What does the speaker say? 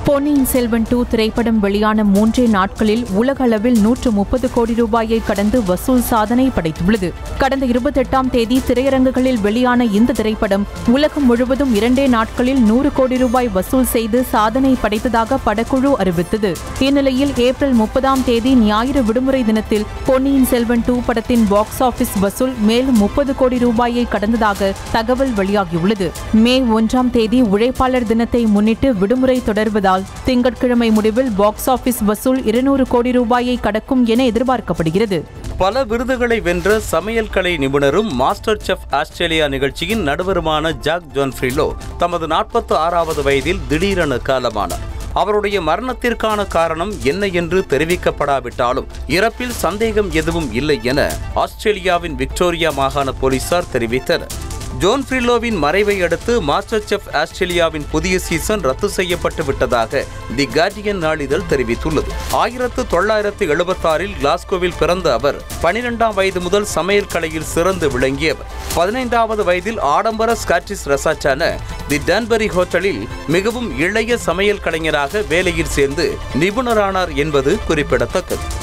பொன்னியின் Selvan two திரைப்படம் வெளியான மூன்றே நாட்களில் உலக அளவில் நூற்று முப்பது கோடி ரூபாயை கடந்து வசூல் சாதனை படைத்துள்ளது கடந்த இருபத்தெட்டாம் தேதி திரையரங்குகளில் வெளியான இந்த திரைப்படம் உலகம் முழுவதும் இரண்டே நாட்களில் நூறு கோடி ரூபாய் வசூல் செய்து சாதனை படைத்ததாக படக்குழு அறிவித்தது இந்நிலையில் ஏப்ரல் முப்பதாம் தேதி ஞாயிறு விடுமுறை தினத்தில் பொன்னியின் செல்வன் டூ படத்தின் பாக்ஸ் ஆபீஸ் வசூல் மேலும் முப்பது கோடி ரூபாயை கடந்ததாக தகவல் வெளியாகியுள்ளது மே ஒன்றாம் தேதி உழைப்பாளர் தினத்தை முன்னிட்டு விடுமுறை தொடர்வதால் திங்கட்கிழமை முடிவில் பாக்ஸ் ஆபீஸ் வசூல் இருநூறு கோடி ரூபாயை கடக்கும் என எதிர்பார்க்கப்படுகிறது பல விருதுகளை வென்ற சமையல் கலை நிபுணரும் மாஸ்டர் செஃப் ஆஸ்திரேலியா நிகழ்ச்சியின் நடுவருமான ஜாக் ஜான்ஃப்ரிலோ தமது நாற்பத்து ஆறாவது வயதில் திடீரென காலமானார் அவருடைய மரணத்திற்கான காரணம் என்ன என்று தெரிவிக்கப்படாவிட்டாலும் இறப்பில் சந்தேகம் எதுவும் இல்லை என ஆஸ்திரேலியாவின் விக்டோரியா மாகாண போலீசார் தெரிவித்தனர் ஜோன் ஃப்ரில்லோவின் மறைவை அடுத்து மாஸ்டர் செஃப் ஆஸ்திரேலியாவின் புதிய சீசன் ரத்து செய்யப்பட்டு விட்டதாக தி கார்டியன் நாளிதழ் தெரிவித்துள்ளது ஆயிரத்து தொள்ளாயிரத்து எழுபத்தாறில் கிளாஸ்கோவில் பிறந்த அவர் பனிரெண்டாம் வயது முதல் சமையல் கலையில் சிறந்து விளங்கியவர் பதினைந்தாவது வயதில் ஆடம்பர ஸ்காட்டிஷ் ரெசார்ட்டான தி டான்பரி ஹோட்டலில் மிகவும் இளைய சமையல் கலைஞராக வேலையில் சேர்ந்து நிபுணரானார் என்பது குறிப்பிடத்தக்கது